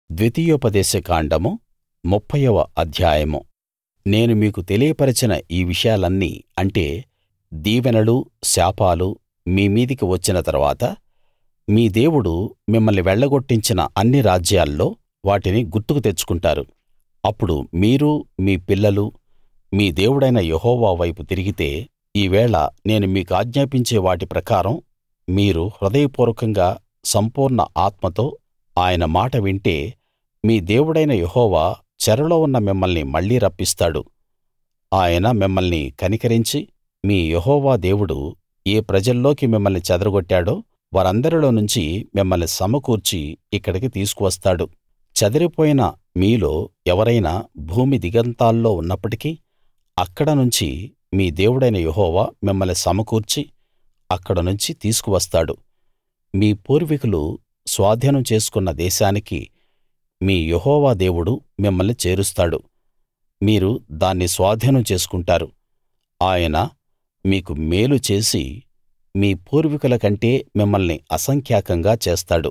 ద్వితీయోపదేశ కాండము ముప్ఫైవ అధ్యాయము నేను మీకు తెలియపరచిన ఈ విషయాలన్నీ అంటే దీవెనలూ శాపాలూ మీ మీదికి వచ్చిన తరువాత మీ దేవుడు మిమ్మల్ని వెళ్ళగొట్టించిన అన్ని రాజ్యాల్లో వాటిని గుర్తుకు తెచ్చుకుంటారు అప్పుడు మీరూ మీ పిల్లలూ మీ దేవుడైన యెహోవా వైపు తిరిగితే ఈవేళ నేను మీకాజ్ఞాపించే వాటి ప్రకారం మీరు హృదయపూర్వకంగా సంపూర్ణ ఆత్మతో ఆయన మాట వింటే మీ దేవుడైన యెహోవా చెరలో ఉన్న మిమ్మల్ని మళ్ళీ రప్పిస్తాడు ఆయన మిమ్మల్ని కనికరించి మీ యెహోవా దేవుడు ఏ ప్రజల్లోకి మిమ్మల్ని చెదరగొట్టాడో వారందరిలో నుంచి మిమ్మల్ని సమకూర్చి ఇక్కడికి తీసుకువస్తాడు చెదిరిపోయిన మీలో ఎవరైనా భూమి దిగంతాల్లో ఉన్నప్పటికీ అక్కడ నుంచి మీ దేవుడైన యెహోవా మిమ్మల్ని సమకూర్చి అక్కడ నుంచి తీసుకువస్తాడు మీ పూర్వీకులు స్వాధీనం చేసుకున్న దేశానికి మీ యెహోవా దేవుడు మిమ్మల్ని చేరుస్తాడు మీరు దాన్ని స్వాధీనం చేసుకుంటారు ఆయన మీకు మేలు చేసి మీ పూర్వీకుల కంటే మిమ్మల్ని అసంఖ్యాకంగా చేస్తాడు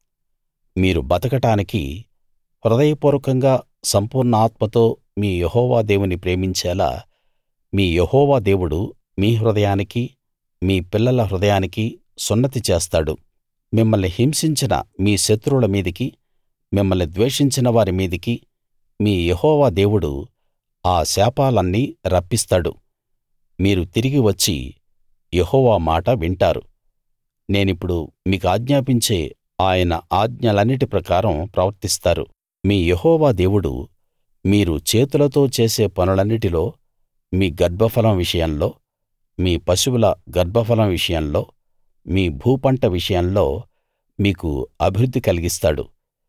మీరు బతకడానికి హృదయపూర్వకంగా సంపూర్ణ ఆత్మతో మీ యెహోవా దేవుని ప్రేమించేలా మీ యెహోవా దేవుడు మీ హృదయానికీ మీ పిల్లల హృదయానికీ సున్నతి చేస్తాడు మిమ్మల్ని హింసించిన మీ శత్రువుల మీదికి మిమ్మల్ని ద్వేషించిన వారి మీదికి మీ యెహోవా దేవుడు ఆ శాపాలన్నీ రప్పిస్తాడు మీరు తిరిగి వచ్చి యెహోవా మాట వింటారు నేనిప్పుడు మీకాజ్ఞాపించే ఆయన ఆజ్ఞలన్నిటి ప్రకారం ప్రవర్తిస్తారు మీ యెహోవా దేవుడు మీరు చేతులతో చేసే పనులన్నిటిలో మీ గర్భఫలం విషయంలో మీ పశువుల గర్భఫలం విషయంలో మీ భూపంట విషయంలో మీకు అభివృద్ధి కలిగిస్తాడు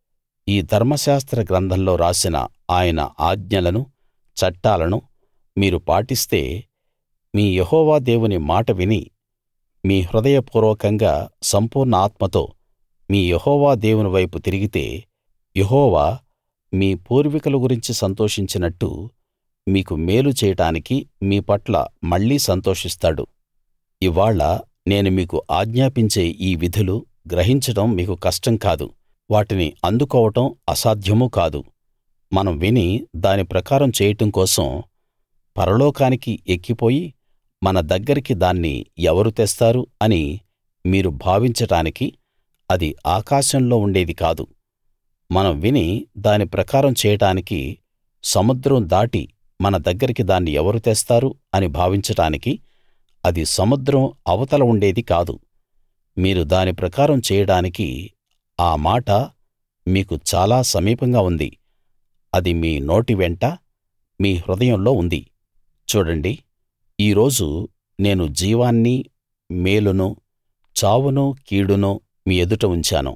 ఈ ధర్మశాస్త్ర గ్రంథంలో రాసిన ఆయన ఆజ్ఞలను చట్టాలను మీరు పాటిస్తే మీ యెహోవా దేవుని మాట విని మీ హృదయపూర్వకంగా సంపూర్ణ ఆత్మతో మీ యెహోవా దేవుని వైపు తిరిగితే యెహోవా మీ పూర్వీకుల గురించి సంతోషించినట్టు మీకు మేలు చేయడానికి మీ పట్ల మళ్ళీ సంతోషిస్తాడు ఇవ్వాళ నేను మీకు ఆజ్ఞాపించే ఈ విధులు గ్రహించడం మీకు కష్టం కాదు వాటిని అందుకోవడం అసాధ్యమూ కాదు మనం విని దాని ప్రకారం చేయడం కోసం పరలోకానికి ఎక్కిపోయి మన దగ్గరికి దాన్ని ఎవరు తెస్తారు అని మీరు భావించడానికి అది ఆకాశంలో ఉండేది కాదు మనం విని దాని ప్రకారం చేయడానికి సముద్రం దాటి మన దగ్గరికి దాన్ని ఎవరు తెస్తారు అని భావించడానికి అది సముద్రం అవతల ఉండేది కాదు మీరు దాని ప్రకారం చేయడానికి ఆ మాట మీకు చాలా సమీపంగా ఉంది అది మీ నోటి వెంట మీ హృదయంలో ఉంది చూడండి ఈ రోజు నేను జీవాన్నీ మేలును చావును కీడును మీ ఎదుట ఉంచాను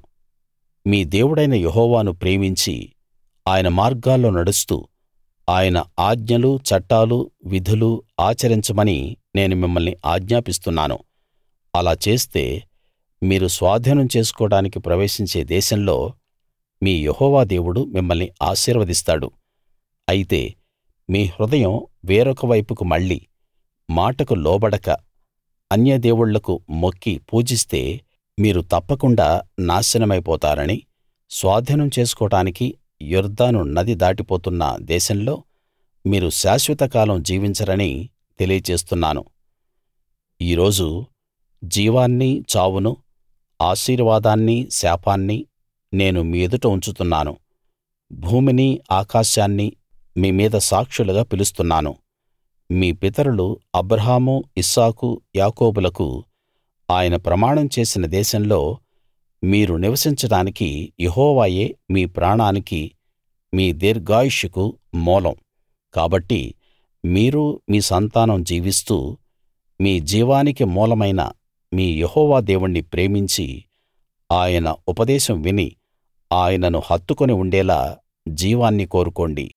మీ దేవుడైన యెహోవాను ప్రేమించి ఆయన మార్గాల్లో నడుస్తూ ఆయన ఆజ్ఞలు చట్టాలు విధులు ఆచరించమని నేను మిమ్మల్ని ఆజ్ఞాపిస్తున్నాను అలా చేస్తే మీరు స్వాధీనం చేసుకోడానికి ప్రవేశించే దేశంలో మీ యెహోవా దేవుడు మిమ్మల్ని ఆశీర్వదిస్తాడు అయితే మీ హృదయం వేరొక వైపుకు మళ్ళి మాటకు లోబడక అన్యదేవుళ్లకు మొక్కి పూజిస్తే మీరు తప్పకుండా నాశనమైపోతారని స్వాధీనం చేసుకోడానికి యొర్దాను నది దాటిపోతున్న దేశంలో మీరు శాశ్వత కాలం జీవించరని తెలియచేస్తున్నాను ఈ రోజు జీవాన్నీ చావును ఆశీర్వాదాన్నీ శాపాన్నీ నేను మీ ఎదుట ఉంచుతున్నాను భూమినీ ఆకాశాన్నీ మీ మీద సాక్షులుగా పిలుస్తున్నాను మీ పితరులు అబ్రాహాము ఇస్సాకు యాకోబులకు ఆయన ప్రమాణం చేసిన దేశంలో మీరు నివసించడానికి యెహోవాయే మీ ప్రాణానికి మీ దీర్ఘాయుష్షుకు మూలం కాబట్టి మీరు మీ సంతానం జీవిస్తూ మీ జీవానికి మూలమైన మీ యెహోవా దేవుణ్ణి ప్రేమించి ఆయన ఉపదేశం విని ఆయనను హత్తుకుని ఉండేలా జీవాన్ని కోరుకోండి